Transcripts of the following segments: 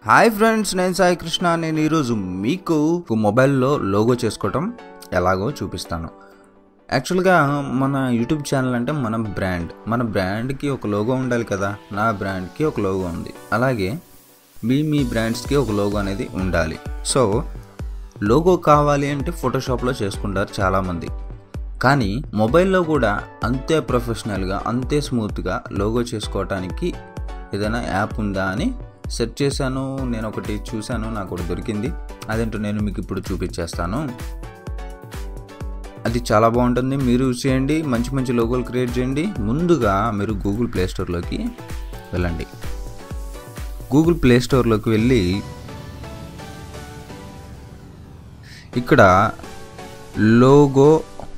hi friends నేను సాయి కృష్ణ నేను ఈరోజు మీకు మొబైల్లో లోగో చేసుకోవటం ఎలాగో చూపిస్తాను యాక్చువల్గా మన యూట్యూబ్ ఛానల్ అంటే మన బ్రాండ్ మన బ్రాండ్కి ఒక లోగో ఉండాలి కదా నా బ్రాండ్కి ఒక లోగో ఉంది అలాగే మీ మీ బ్రాండ్స్కి ఒక లోగో అనేది ఉండాలి సో లోగో కావాలి అంటే ఫోటోషాప్లో చేసుకుంటారు చాలామంది కానీ మొబైల్లో కూడా అంతే ప్రొఫెషనల్గా అంతే స్మూత్గా లోగో చేసుకోవటానికి ఏదైనా యాప్ ఉందా అని సెర్చ్ చేశాను నేను ఒకటి చూశాను నాకు ఒకటి దొరికింది అదేంటో నేను మీకు ఇప్పుడు చూపించేస్తాను అది చాలా బాగుంటుంది మీరు యూజ్ చేయండి మంచి మంచి లోగోలు క్రియేట్ చేయండి ముందుగా మీరు గూగుల్ ప్లే స్టోర్లోకి వెళ్ళండి గూగుల్ ప్లే స్టోర్లోకి వెళ్ళి ఇక్కడ లోగో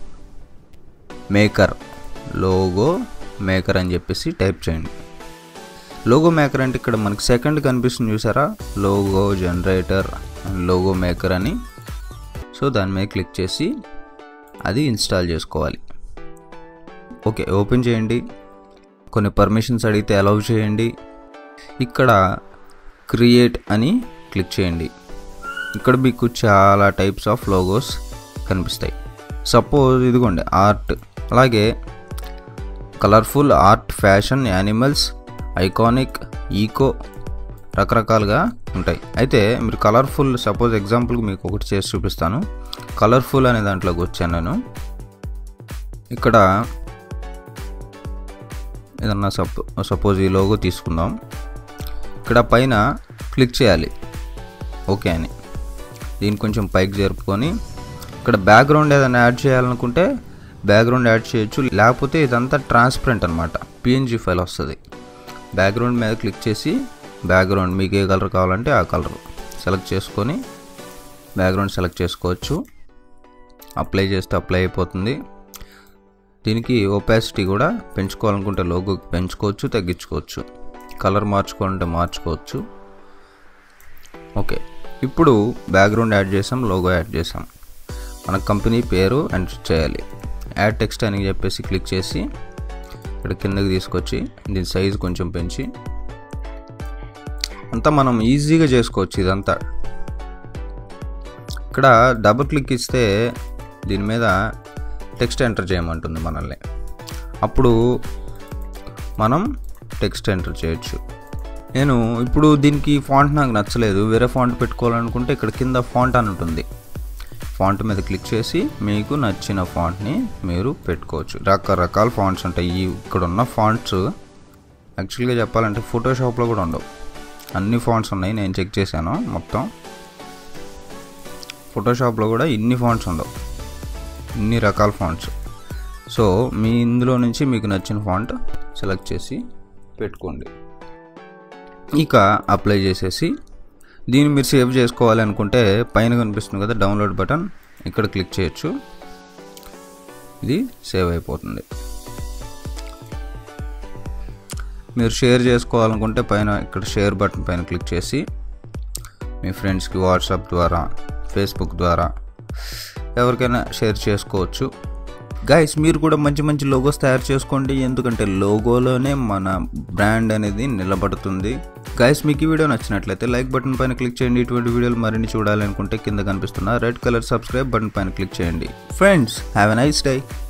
మేకర్ లోగో మేకర్ అని చెప్పేసి టైప్ చేయండి లోగో మేకర్ అంటే ఇక్కడ మనకి సెకండ్ కనిపిస్తుంది చూసారా లోగో జనరేటర్ లోగో మేకర్ అని సో దాని మీద క్లిక్ చేసి అది ఇన్స్టాల్ చేసుకోవాలి ఓకే ఓపెన్ చేయండి కొన్ని పర్మిషన్స్ అడిగితే అలౌ చేయండి ఇక్కడ క్రియేట్ అని క్లిక్ చేయండి ఇక్కడ మీకు చాలా టైప్స్ ఆఫ్ లోగోస్ కనిపిస్తాయి సపోజ్ ఇదిగోండి ఆర్ట్ అలాగే colourful art fashion animals iconic eco రకరకాలుగా ఉంటాయి అయితే మీరు కలర్ఫుల్ సపోజ్ ఎగ్జాంపుల్కి మీకు ఒకటి చేసి చూపిస్తాను కలర్ఫుల్ అనే దాంట్లోకి వచ్చాను నేను ఇక్కడ ఏదన్నా సపో సపోజ్ ఈ లోగో తీసుకుందాం ఇక్కడ పైన క్లిక్ చేయాలి ఓకే అని దీన్ని కొంచెం పైకి జరుపుకొని ఇక్కడ బ్యాక్గ్రౌండ్ ఏదైనా యాడ్ చేయాలనుకుంటే బ్యాక్గ్రౌండ్ యాడ్ చేయొచ్చు లేకపోతే ఇదంతా ట్రాన్స్పరెంట్ అనమాట పిఎన్జీ ఫైల్ వస్తుంది బ్యాక్గ్రౌండ్ మీద క్లిక్ చేసి బ్యాక్గ్రౌండ్ మీకు ఏ కలర్ కావాలంటే ఆ కలర్ సెలెక్ట్ చేసుకొని బ్యాక్గ్రౌండ్ సెలెక్ట్ చేసుకోవచ్చు అప్లై చేస్తే అప్లై అయిపోతుంది దీనికి ఓపాసిటీ కూడా పెంచుకోవాలనుకుంటే లోగో పెంచుకోవచ్చు తగ్గించుకోవచ్చు కలర్ మార్చుకోవాలంటే మార్చుకోవచ్చు ఓకే ఇప్పుడు బ్యాక్గ్రౌండ్ యాడ్ చేసాం లోగో యాడ్ చేసాం మన కంపెనీ పేరు ఎంటర్ చేయాలి యాడ్ టెక్స్ట్ అని చెప్పేసి క్లిక్ చేసి ఇక్కడ కిందకి తీసుకొచ్చి దీని సైజు కొంచెం పెంచి అంతా మనం ఈజీగా చేసుకోవచ్చు ఇదంతా ఇక్కడ డబుల్ క్లిక్ ఇస్తే దీని మీద టెక్స్ట్ ఎంటర్ చేయమంటుంది మనల్ని అప్పుడు మనం టెక్స్ట్ ఎంటర్ చేయొచ్చు నేను ఇప్పుడు దీనికి ఫాంట్ నాకు నచ్చలేదు వేరే ఫాంట్ పెట్టుకోవాలనుకుంటే ఇక్కడ కింద ఫాంట్ అని ఉంటుంది ఫాంట్ మీద క్లిక్ చేసి మీకు నచ్చిన ఫాంట్ని మీరు పెట్టుకోవచ్చు రకరకాల ఫాంట్స్ ఉంటాయి ఈ ఇక్కడ ఉన్న ఫాంట్స్ యాక్చువల్గా చెప్పాలంటే ఫోటోషాప్లో కూడా ఉండవు అన్ని ఫాంట్స్ ఉన్నాయి నేను చెక్ చేశాను మొత్తం ఫోటోషాప్లో కూడా ఇన్ని ఫాంట్స్ ఉండవు ఇన్ని రకాల ఫాంట్స్ సో మీ ఇందులో నుంచి మీకు నచ్చిన ఫాంట్ సెలెక్ట్ చేసి పెట్టుకోండి ఇక అప్లై చేసేసి దీన్ని మీరు సేవ్ చేసుకోవాలి అనుకుంటే పైన కనిపిస్తుంది కదా డౌన్లోడ్ బటన్ ఇక్కడ క్లిక్ చేయొచ్చు ఇది సేవ్ అయిపోతుంది మీరు షేర్ చేసుకోవాలనుకుంటే పైన ఇక్కడ షేర్ బటన్ పైన క్లిక్ చేసి మీ ఫ్రెండ్స్కి వాట్సాప్ ద్వారా ఫేస్బుక్ ద్వారా ఎవరికైనా షేర్ చేసుకోవచ్చు గైస్ మీరు కూడా మంచి మంచి లోగోస్ తయారు చేసుకోండి ఎందుకంటే లోగోలోనే మన బ్రాండ్ అనేది నిలబడుతుంది గైస్ మీకు ఈ వీడియో నచ్చినట్లయితే లైక్ బటన్ పైన క్లిక్ చేయండి ఇటువంటి వీడియోలు మరిన్ని చూడాలనుకుంటే కింద కనిపిస్తున్న రెడ్ కలర్ సబ్స్క్రైబ్ బటన్ పైన క్లిక్ చేయండి friends have a nice day